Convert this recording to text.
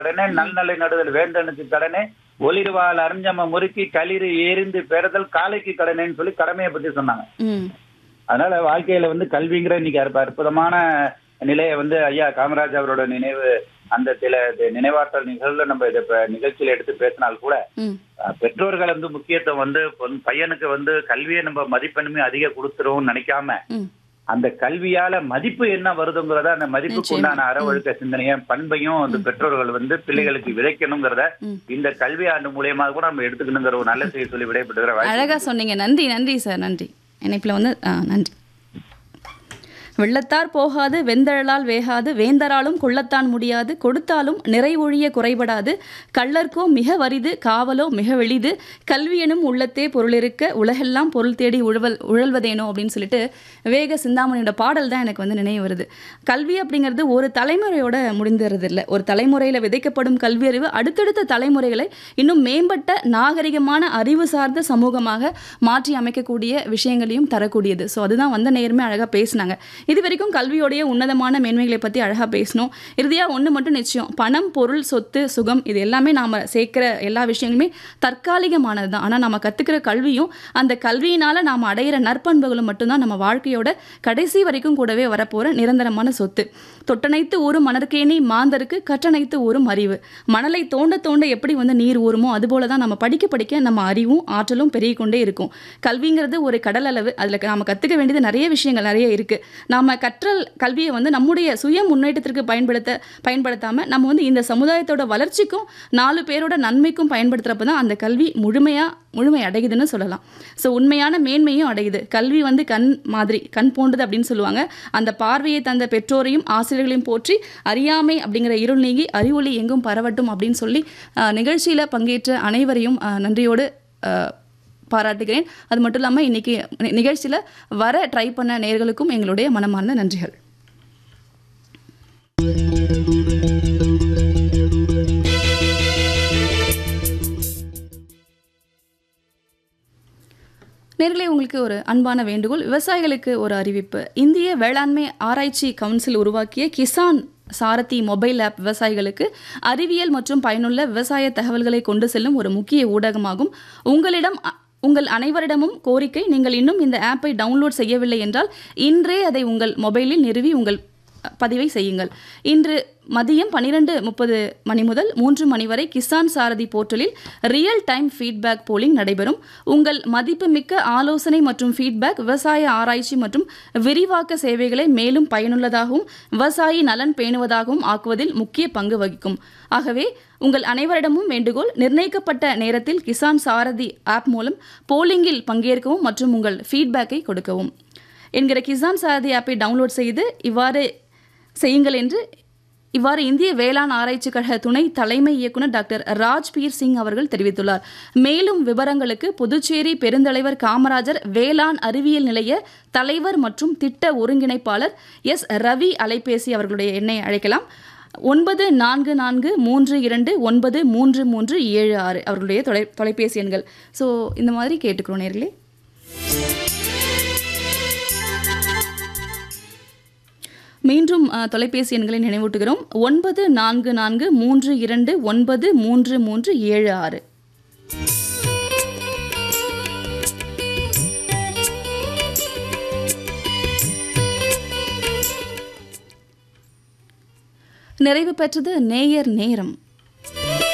கடனே நல்நலை நடுதல் வேந்தனுக்கு கடனே ஒளிர்வாள் அறிஞ்சம முறுக்கி களிறு எரிந்து பெறுதல் காலைக்கு கடனேன்னு சொல்லி கடமையை பத்தி சொன்னாங்க ம் அதனால வாழ்க்கையில வந்து கல்விங்கிற இன்னைக்கு அற்ப- அற்புதமான நிலையை வந்து ஐயா காமராஜ் அவரோட நினைவு அந்த சில இது நினைவாற்றல் நிகழ்வுல நம்ம இதை இப்ப நிகழ்ச்சியில எடுத்து பேசினால் கூட ம் அஹ், பெற்றோர்கள் வந்து முக்கியத்துவம் வந்து பொன்- பையனுக்கு வந்து கல்வியை நம்ம மதிப்பெண்ணுமே அதிக கொடுத்துரும் நினைக்காம ம் அந்த கல்வியால மதிப்பு என்ன வருதுங்கிறத அந்த மதிப்புக்கு நிச்சயமா. உண்டான அறவொழுக்க சிந்தனைய பண்பையும் அந்த பெற்றோர்கள் வந்து பிள்ளைகளுக்கு விதைக்கணுங்கிறத ம். இந்த கல்வி ஆண்டு மூலியமா கூட நம்ம எடுத்துக்கணுங்கிற ஒரு நல்ல செய்தி சொல்லி விடைபெற்றுகிற வாய்ப்பு அழகா சொன்னீங்க நன்றி நன்றி சார் நன்றி இணைப்பில் வந்து ஆ, நன்றி வெள்ளத்தார் போகாது வெந்தழலால் வேகாது வேந்தராலும் கொள்ளத்தான் முடியாது கொடுத்தாலும் நிறை ஒழிய குறைபடாது கள்ளர்க்கோ மிக வரிது காவலோ மிக வெளிது கல்வி எனும் உள்ளத்தே பொருளிருக்க உலகெல்லாம் பொருள் தேடி உழவல் உழல்வதேனோ அப்படின்னு சொல்லிட்டு விவேக சிந்தாமணியோட பாடல் தான் எனக்கு வந்து நினைவு வருது கல்வி அப்படிங்கிறது ஒரு தலைமுறையோட முடிந்துறது இல்லை ஒரு தலைமுறையில் விதைக்கப்படும் கல்வி அறிவு அடுத்தடுத்த தலைமுறைகளை இன்னும் மேம்பட்ட நாகரிகமான அறிவு சார்ந்த சமூகமாக மாற்றி அமைக்கக்கூடிய விஷயங்களையும் தரக்கூடியது ஸோ அதுதான் வந்த நேரமே அழகாக பேசினாங்க இது வரைக்கும் கல்வியோடைய உன்னதமான மேன்மைகளை பற்றி அழகாக பேசணும் இறுதியாக ஒன்று மட்டும் நிச்சயம் பணம் பொருள் சொத்து சுகம் இது எல்லாமே நாம் சேர்க்கிற எல்லா விஷயங்களுமே தற்காலிகமானது தான் ஆனால் நம்ம கற்றுக்கிற கல்வியும் அந்த கல்வியினால் நாம் அடையிற நற்பண்புகளும் மட்டும்தான் நம்ம வாழ்க்கையோட கடைசி வரைக்கும் கூடவே வரப்போகிற நிரந்தரமான சொத்து தொட்டனைத்து ஊறும் மணற்கேணி மாந்தருக்கு கற்றனைத்து ஊறும் அறிவு மணலை தோண்ட தோண்ட எப்படி வந்து நீர் ஊறுமோ அதுபோல தான் நம்ம படிக்க படிக்க நம்ம அறிவும் ஆற்றலும் பெருகிக் கொண்டே இருக்கும் கல்விங்கிறது ஒரு கடல் அளவு அதில் நாம் கற்றுக்க வேண்டியது நிறைய விஷயங்கள் நிறைய இருக்குது நாம் கற்றல் கல்வியை வந்து நம்முடைய சுய முன்னேற்றத்திற்கு பயன்படுத்த பயன்படுத்தாமல் நம்ம வந்து இந்த சமுதாயத்தோட வளர்ச்சிக்கும் நாலு பேரோட நன்மைக்கும் பயன்படுத்துகிறப்ப தான் அந்த கல்வி முழுமையாக முழுமை அடையுதுன்னு சொல்லலாம் ஸோ உண்மையான மேன்மையும் அடையுது கல்வி வந்து கண் மாதிரி கண் போன்றது அப்படின்னு சொல்லுவாங்க அந்த பார்வையை தந்த பெற்றோரையும் ஆசிரியர்களையும் போற்றி அறியாமை அப்படிங்கிற இருள் நீங்கி அறிவொளி எங்கும் பரவட்டும் அப்படின்னு சொல்லி நிகழ்ச்சியில் பங்கேற்ற அனைவரையும் அஹ், நன்றியோடு அஹ், பாராட்டுகிறேன் அது மட்டும் இல்லாமல் இன்னைக்கு நிகழ்ச்சியில் வர ட்ரை பண்ண நேர்களுக்கும் எங்களுடைய மனமார்ந்த நன்றிகள் நேர்களே உங்களுக்கு ஒரு அன்பான வேண்டுகோள் விவசாயிகளுக்கு ஒரு அறிவிப்பு இந்திய வேளாண்மை ஆராய்ச்சி கவுன்சில் உருவாக்கிய கிசான் சாரதி மொபைல் ஆப் விவசாயிகளுக்கு அறிவியல் மற்றும் பயனுள்ள விவசாய தகவல்களை கொண்டு செல்லும் ஒரு முக்கிய ஊடகமாகும் உங்களிடம் அ- உங்கள் அனைவரிடமும் கோரிக்கை நீங்கள் இன்னும் இந்த ஆப்பை டவுன்லோட் செய்யவில்லை என்றால் இன்றே அதை உங்கள் மொபைலில் நிறுவி உங்கள் பதிவை செய்யுங்கள் இன்று மதியம் பன்னிரெண்டு முப்பது மணி முதல் மூன்று மணி வரை கிசான் சாரதி போர்ட்டலில் ரியல் டைம் ஃபீட்பேக் போலிங் நடைபெறும் உங்கள் மதிப்புமிக்க ஆலோசனை மற்றும் ஃபீட்பேக் விவசாய ஆராய்ச்சி மற்றும் விரிவாக்க சேவைகளை மேலும் பயனுள்ளதாகவும் விவசாயி நலன் பேணுவதாகவும் ஆக்குவதில் முக்கிய பங்கு வகிக்கும் ஆகவே உங்கள் அனைவரிடமும் வேண்டுகோள் நிர்ணயிக்கப்பட்ட நேரத்தில் கிசான் சாரதி ஆப் மூலம் போலிங்கில் பங்கேற்கவும் மற்றும் உங்கள் ஃபீட்பேக்கை கொடுக்கவும் என்கிற கிசான் சாரதி ஆப்பை டவுன்லோட் செய்து இவ்வாறு செய்யுங்கள் என்று இவ்வாறு இந்திய வேளாண் ஆராய்ச்சி கழக துணை தலைமை இயக்குனர் டாக்டர் ராஜ்பீர் சிங் அவர்கள் தெரிவித்துள்ளார் மேலும் விவரங்களுக்கு புதுச்சேரி பெருந்தலைவர் காமராஜர் வேளாண் அறிவியல் நிலைய தலைவர் மற்றும் திட்ட ஒருங்கிணைப்பாளர் எஸ் ரவி அலைபேசி அவர்களுடைய எண்ணை அழைக்கலாம் ஒன்பது நான்கு நான்கு மூன்று இரண்டு ஒன்பது மூன்று மூன்று ஏழு ஆறு அவர்களுடைய தொலை தொலைபேசி எண்கள் ஸோ இந்த மாதிரி கேட்டுக்கிறோம் நேர்களே மீண்டும் அஹ், தொலைபேசி எண்களை நினைவூட்டுகிறோம் ஒன்பது நான்கு நான்கு மூன்று இரண்டு ஒன்பது மூன்று மூன்று ஏழு ஆறு நிறைவு பெற்றது நேயர் நேரம்